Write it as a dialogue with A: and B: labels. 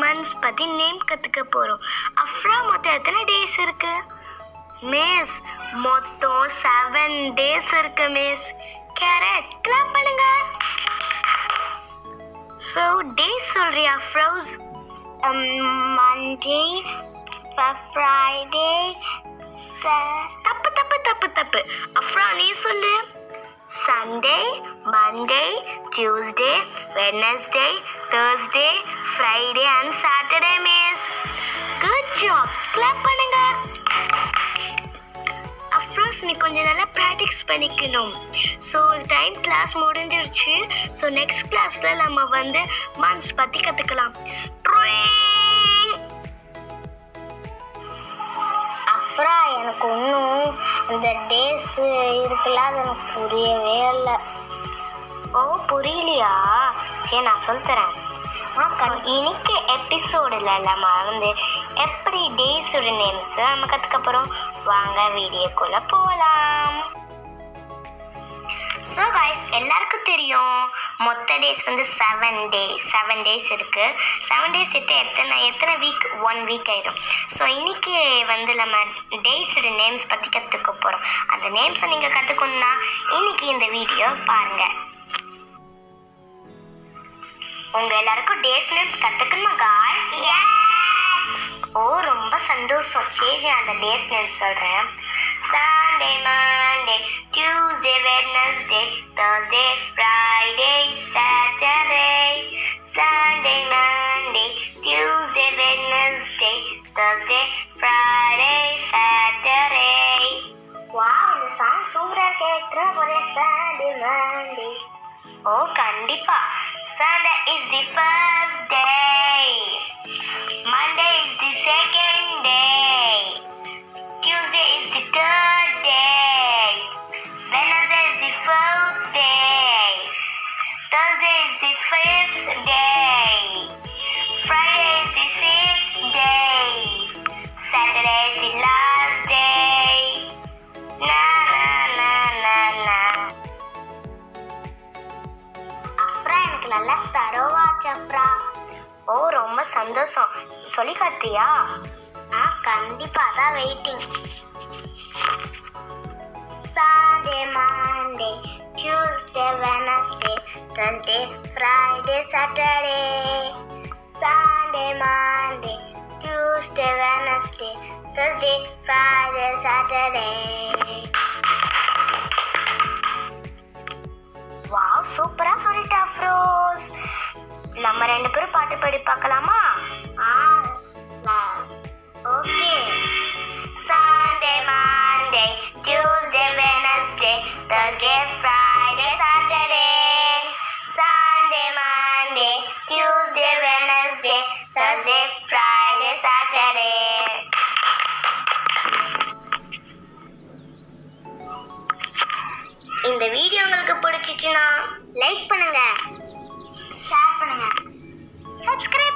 A: Months பற்றி name கற்றுக்க போகிறோம் அஃப்ரா மொத்தம் எத்தனை டேஸ் இருக்கு மிஸ் மொத்தம் செவன் டேஸ் இருக்கு மிஸ் கேரட் கிளாப் பண்ணுங்க ஸோ டேஸ் சொல்றியா ஃப்ரோஸ் மண்டே ஃப்ரைடே தப்பு தப்பு தப்பு தப்பு அஃப்ரா நீ சொல்லு Sunday Monday Tuesday Wednesday Thursday Friday and Saturday miss good job clap பண்ணுங்க அஃப்ரோஸ் நீ கொஞ்சம் நல்லா ப்ராக்டிஸ் பண்ணிக்கணும் ஸோ டைம் கிளாஸ் முடிஞ்சிருச்சு ஸோ நெக்ஸ்ட் கிளாஸில் நம்ம வந்து மந்த்ஸ் பற்றி கற்றுக்கலாம்
B: அப்புறம் எனக்கு ஒன்றும் அந்த டேஸ் இருக்குல்ல அது எனக்கு புரியவே இல்லை
A: ஓ புரியலையா சரி நான் சொல்லித்தரேன் ஸோ இன்னைக்கு எபிசோடில் நம்ம வந்து எப்படி டேஸோட நேம்ஸ் நம்ம கற்றுக்க போகிறோம் வாங்க வீடியோக்குள்ளே போகலாம் ஸோ காய்ஸ் எல்லாருக்கும் தெரியும் மொத்த டேஸ் வந்து செவன் டே செவன் டேஸ் இருக்குது செவன் டேஸ் எட்டு எத்தனை எத்தனை வீக் ஒன் வீக் ஆயிடும் ஸோ இன்னைக்கு வந்து நம்ம டேஸோட நேம்ஸ் பற்றி கற்றுக்க போகிறோம் அந்த நேம்ஸை நீங்கள் கற்றுக்கணுன்னா இன்னைக்கு இந்த வீடியோ பாருங்கள் உங்க எல்லாருக்கும் டேஸ் நேம்ஸ் கத்துக்கணுமா காய்ஸ் ஓ ரொம்ப சந்தோஷம் சரி நான் அந்த டேஸ் நேம்ஸ் சொல்றேன் Sunday Monday Tuesday Wednesday Thursday Friday Saturday Sunday Monday Tuesday Wednesday Thursday Friday Saturday
B: wow இந்த சாங் சூப்பராக கேட்குற ஒரே சாண்டே மண்டே
A: ஓ கண்டிப்பா Sunday is the first day Monday is the second day Tuesday is the third day Wednesday is the fourth day Thursday is the fifth day. Friday is the sixth day. Saturday is the last day. Na na na na na.
B: அப்புறம் எனக்கு நல்லா தரோவாச்சு அப்புறம்
A: ஓ ரொம்ப சந்தோஷம் சொல்லி காட்டுறியா
B: ஆ கண்டிப்பாக தான் waiting Sunday, Monday, Tuesday, Wednesday, Thursday, Friday, Saturday. Sunday, Monday, Tuesday, Wednesday, Thursday, Friday, Saturday.
A: Wow சூப்பரா சொல்லிட்டா ஃப்ரோஸ் நம்ம ரெண்டு பேரும் பாட்டு பாடி பார்க்கலாமா
B: ஆ okay
A: Sunday, Monday, Tuesday, Wednesday, Thursday, Friday, Saturday. Sunday, Monday, Tuesday, Wednesday, Thursday, Friday, Saturday. இந்த வீடியோ உங்களுக்கு பிடிச்சிச்சுன்னா
B: லைக் பண்ணுங்க ஷேர் பண்ணுங்க
A: சப்ஸ்கிரைப்